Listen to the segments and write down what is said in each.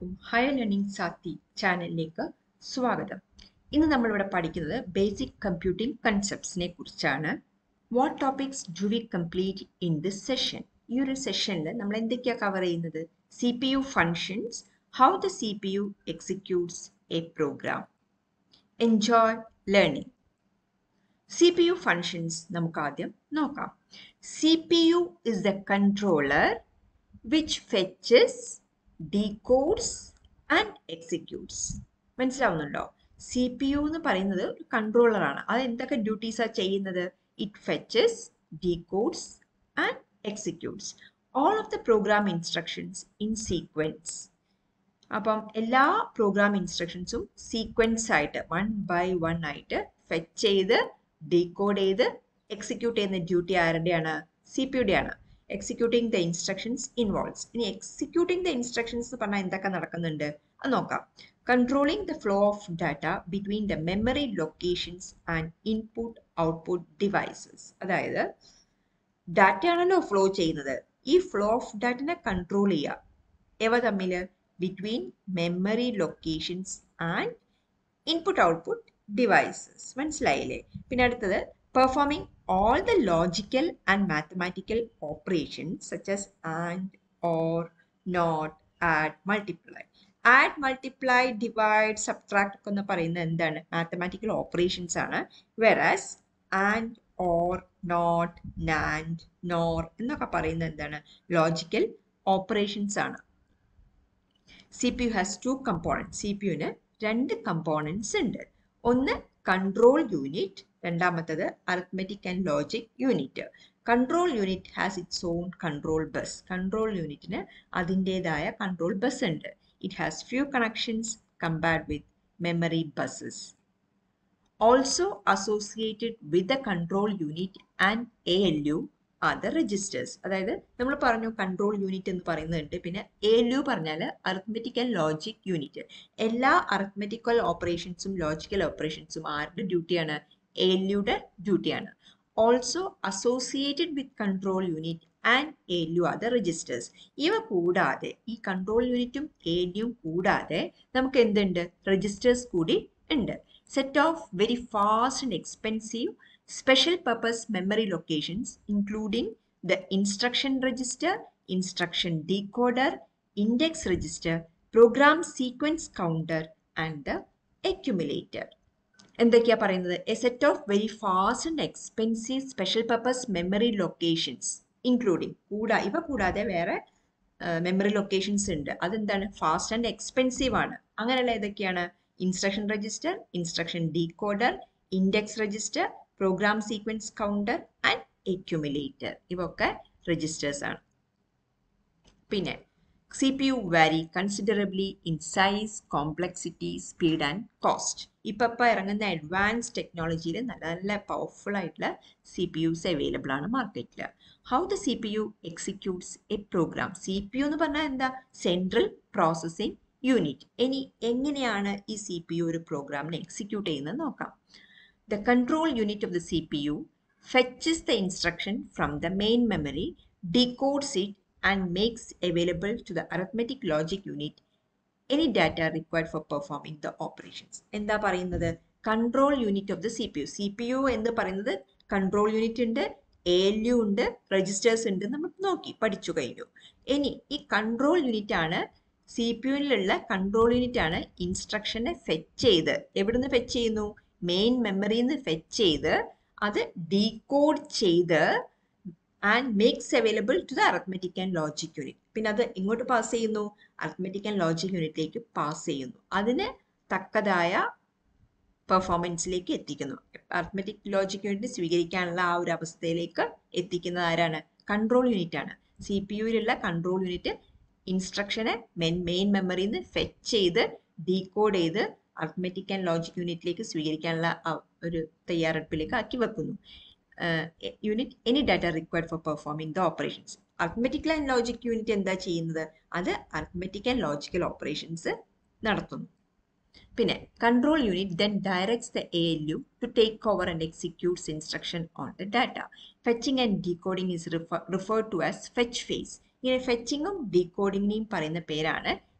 എല്ലാവർക്കും higher learning Saathi ചാനലിലേക്ക് സ്വാഗതം ഇന്ന് നമ്മളിവിടെ പഠിക്കുന്നത് ബേസിക് കമ്പ്യൂട്ടിംഗ് കൺസെപ്റ്റ്സിനെ കുറിച്ചാണ് what topics do we complete in this session ഈ ഒരു സെഷനിൽ നമ്മൾ എന്തൊക്കെയാണ് കവർ ചെയ്യുന്നത് C P U functions how the C P U executes a program enjoy learning C P U functions നമുക്ക് ആദ്യം നോക്കാം C P U is the controller which fetches decodes and executes മനസ്സിലാവുന്നുണ്ടോ സി പി യു എന്ന് പറയുന്നത് ഒരു കൺട്രോളറാണ് അത് എന്തൊക്കെ ഡ്യൂട്ടീസാണ് ചെയ്യുന്നത് it fetches decodes and executes all of the program instructions in sequence അപ്പം എല്ലാ പ്രോഗ്രാം ഇൻസ്ട്രക്ഷൻസും സീക്വൻസ് ആയിട്ട് വൺ ബൈ വൺ ആയിട്ട് ഫെച്ച് ചെയ്ത് ഡീകോഡ് ചെയ്ത് എക്സിക്യൂട്ട് ചെയ്യുന്ന ഡ്യൂട്ടി ആരുടെയാണ് സി പി യുടെയാണ് എക്സിക്യൂട്ടിംഗ് ദ ഇൻസ്ട്രക്ഷൻസ് ഇൻവോൾവ്സ് ഇനി എക്സിക്യൂട്ടിംഗ് ദ ഇൻസ്ട്രക്ഷൻസ് എന്ന് പറഞ്ഞാൽ എന്തൊക്കെ നടക്കുന്നുണ്ട് അത് നോക്കാം controlling the flow of data between the memory locations and input output devices അതായത് ഡാറ്റയാണല്ലോ ഫ്ലോ ചെയ്യുന്നത് ഈ ഫ്ലോ ഓഫ് ഡാറ്റനെ കൺട്രോൾ ചെയ്യുക എവ തമ്മിൽ between memory locations and input output devices മനസ്സിലായില്ലേ പിന്നെ അടുത്തത് performing all the logical and mathematical operations such as and, or, not, add, multiply. Add, multiply, divide, subtract ഒക്കെ എന്ന് പറയുന്നത് എന്താണ് മാത്തമാറ്റിക്കൽ ഓപ്പറേഷൻസ് ആണ് whereas and or not nand nor എന്നൊക്കെ പറയുന്നത് എന്താണ് ലോജിക്കൽ ഓപ്പറേഷൻസ് ആണ് C P U has two component C P യുവിന് രണ്ട് കമ്പോണൻസ് ഉണ്ട് ഒന്ന് കൺട്രോൾ യൂണിറ്റ് രണ്ടാമത്തത് arithmetic and logic unit control unit has its own control bus control യൂണിറ്റിന് അതിൻ്റെതായ കൺട്രോൾ ബസ് ഉണ്ട് it has few connections compared with memory buses also associated with the control unit and A L U other registers അതായത് നമ്മൾ പറഞ്ഞു control unit എന്ന് പറയുന്നുണ്ട് പിന്നെ A L U പറഞ്ഞാൽ അറിത്മെറ്റിക് ആൻഡ് ലോജിക് യൂണിറ്റ് എല്ലാ അറിത്മെറ്റിക്കൽ ഓപ്പറേഷൻസും ലോജിക്കൽ ഓപ്പറേഷൻസും ആരുടെ ഡ്യൂട്ടിയാണ് എ എൽ യുടെ ഡ്യൂട്ടിയാണ് also associated with control unit and A L U other registers ഇവ കൂടാതെ ഈ കൺട്രോൾ യൂണിറ്റും എ എൽ യും കൂടാതെ നമുക്ക് എന്തുണ്ട് രജിസ്റ്റേഴ്സ് കൂടി ഉണ്ട് set of very fast and expensive special purpose memory locations including the instruction register, instruction decoder, index register, program sequence counter and the accumulator. എന്തൊക്കെയാ പറയുന്നത് a set of very fast and expensive special purpose memory locations including കൂടാ ഇവ കൂടാതെ വേറെ memory locations ഉണ്ട് അതെന്താണ് fast and expensive ആണ് അങ്ങനെയുള്ള ഏതൊക്കെയാണ് instruction register instruction decoder index register program sequence counter and accumulator ഇവയൊക്കെ രജിസ്റ്റേഴ്സ് ആണ് പിന്നെ C P U vary considerably in size complexity speed and cost ഇപ്പം ഇപ്പം ഇറങ്ങുന്ന അഡ്വാൻസ് ടെക്നോളജിയിൽ നല്ല നല്ല പവർഫുൾ ആയിട്ടുള്ള സി പി യുസ് അവൈലബിൾ ആണ് മാർക്കറ്റിൽ how the C P U executes a program C P U എന്ന് പറഞ്ഞാൽ എന്താ സെൻട്രൽ പ്രോസസ്സിംഗ് യൂണിറ്റ് ഇനി എങ്ങനെയാണ് ഈ സി പി യു ഒരു പ്രോഗ്രാമിനെ എക്സിക്യൂട്ട് ചെയ്യുന്നത് നോക്കാം the control unit of the CPU fetches the instruction from the main memory, decodes it, and makes available to the arithmetic logic unit any data required for performing the operations. എന്താ പറയുന്നത് control unit of the C P U C P U എന്ന് പറയുന്നത് control unit ഉണ്ട് A L U ഉണ്ട് registers ഉണ്ട് നമ്മൾ നോക്കി പഠിച്ചു കഴിഞ്ഞു ഇനി ഈ കൺട്രോൾ യൂണിറ്റ് ആണ് സി പി യുവിലുള്ള കൺട്രോൾ യൂണിറ്റ് ആണ് ഇൻസ്ട്രക്ഷനെ ഫെച്ച് ചെയ്ത് എവിടുന്ന് ഫെച്ച് ചെയ്യുന്നു മെയിൻ മെമ്മറിയിൽ നിന്ന് ഫെച്ച് ചെയ്ത് അത് ഡീകോഡ് ചെയ്ത് and makes available to the arithmetic and logic unit പിന്നെ അത് ഇങ്ങോട്ട് പാസ് ചെയ്യുന്നു അറത്മെറ്റിക് ആൻഡ് ലോജിക് യൂണിറ്റിലേക്ക് പാസ് ചെയ്യുന്നു അതിന് തക്കതായ പെർഫോമൻസിലേക്ക് എത്തിക്കുന്നു അറത്മെറ്റിക് ലോജിക് യൂണിറ്റ് സ്വീകരിക്കാനുള്ള ആ ഒരു അവസ്ഥയിലേക്ക് എത്തിക്കുന്നത് ആരാണ് കൺട്രോൾ യൂണിറ്റ് ആണ് സി പി യുയിലുള്ള കൺട്രോൾ യൂണിറ്റ് ഇൻസ്ട്രക്ഷനെ മെയിൻ മെയിൻ മെമ്മറിയിൽ നിന്ന് ഫെച്ച് ചെയ്ത് ഡീകോഡ് ചെയ്ത് അർത്തമെറ്റിക് ആൻഡ് ലോജിക് യൂണിറ്റിലേക്ക് സ്വീകരിക്കാനുള്ള ഒരു തയ്യാറെടുപ്പിലേക്ക് ആക്കി വെക്കുന്നു unit any data required for performing the operations arithmetical and logic unit എന്താ ചെയ്യുന്നത് അത് അർത്തമെറ്റിക് ആൻഡ് ലോജിക്കൽ ഓപ്പറേഷൻസ് നടത്തുന്നു പിന്നെ control unit then directs the A L U to take over and executes instruction on the data fetching and decoding is refer to as fetch phase ഇങ്ങനെ ഫെച്ചിങ്ങും ഡീകോഡിങ്ങിനെയും പറയുന്ന പേരാണ്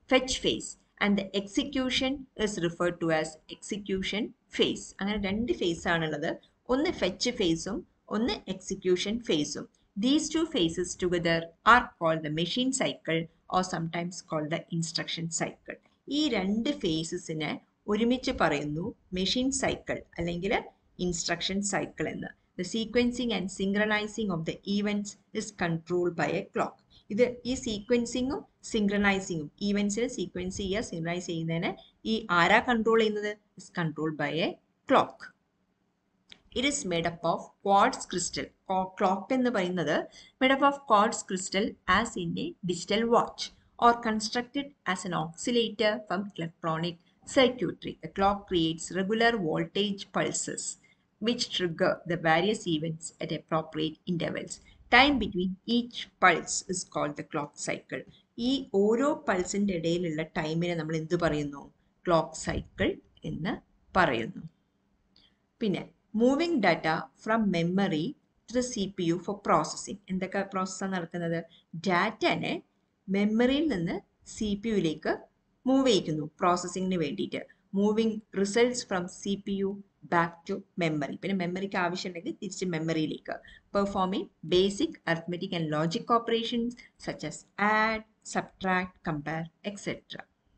fetch phase and the execution is referred to as execution phase അങ്ങനെ രണ്ട് face ആണുള്ളത് ഒന്ന് fetch ഫേസും ഒന്ന് എക്സിക്യൂഷൻ ഫേസും these two phases together are called the machine cycle or sometimes called the instruction cycle ഈ രണ്ട് ഫേസസിനെ ഒരുമിച്ച് പറയുന്നു മെഷീൻ സൈക്കിൾ അല്ലെങ്കിൽ ഇൻസ്ട്രക്ഷൻ സൈക്കിൾ എന്ന് the sequencing and synchronising of the events is control by a clock ഇത് ഈ സീക്വൻസിങ്ങും സിങ്ക്രണൈസിങ്ങും ഈവൻസിനെ sequence ചെയ്യുക സിങ്ക്രണൈസ് ചെയ്യുന്നതിന് ഈ ആരാ കൺട്രോൾ ചെയ്യുന്നത് is control by a clock it is made up of quartz crystal clock എന്ന് പറയുന്നത് made up of quartz crystal as in a digital watch or constructed as an oscillator from electronic circuitry. The clock creates regular voltage pulses which trigger the various events at appropriate intervals. Time between each pulse is called the clock cycle. ഈ ഓരോ പൾസിൻ്റെ ഇടയിലുള്ള ടൈമിനെ നമ്മൾ എന്ത് പറയുന്നു clock cycle എന്ന് പറയുന്നു പിന്നെ moving data from memory through C P U for processing എന്തൊക്കെ പ്രോസസ്സാണ് നടക്കുന്നത് ഡാറ്റനെ മെമ്മറിയിൽ നിന്ന് സി പി യുയിലേക്ക് മൂവ് ചെയ്യിക്കുന്നു പ്രോസസ്സിങ്ങിന് വേണ്ടിയിട്ട് moving results from C P U back to memory പിന്നെ മെമ്മറിക്ക് ആവശ്യമുണ്ടെങ്കിൽ തിരിച്ച് മെമ്മറിയിലേക്ക് performing basic arithmetic and logic operations such as add subtract compare etcetera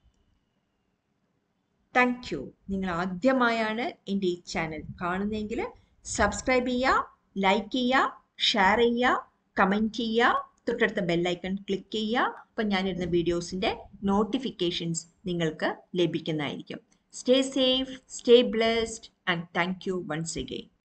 thank you നിങ്ങൾ ആദ്യമായാണ് എൻ്റെ ഈ ചാനൽ കാണുന്നതെങ്കിൽ സബ്സ്ക്രൈബ് ചെയ്യുക ലൈക്ക് ചെയ്യുക ഷെയർ ചെയ്യുക കമൻറ്റ് ചെയ്യുക തൊട്ടടുത്ത ബെല്ലൈക്കൺ ക്ലിക്ക് ചെയ്യുക അപ്പം ഞാനിടുന്ന വീഡിയോസിൻ്റെ നോട്ടിഫിക്കേഷൻസ് നിങ്ങൾക്ക് ലഭിക്കുന്നതായിരിക്കും stay safe stay blessed and thank you once again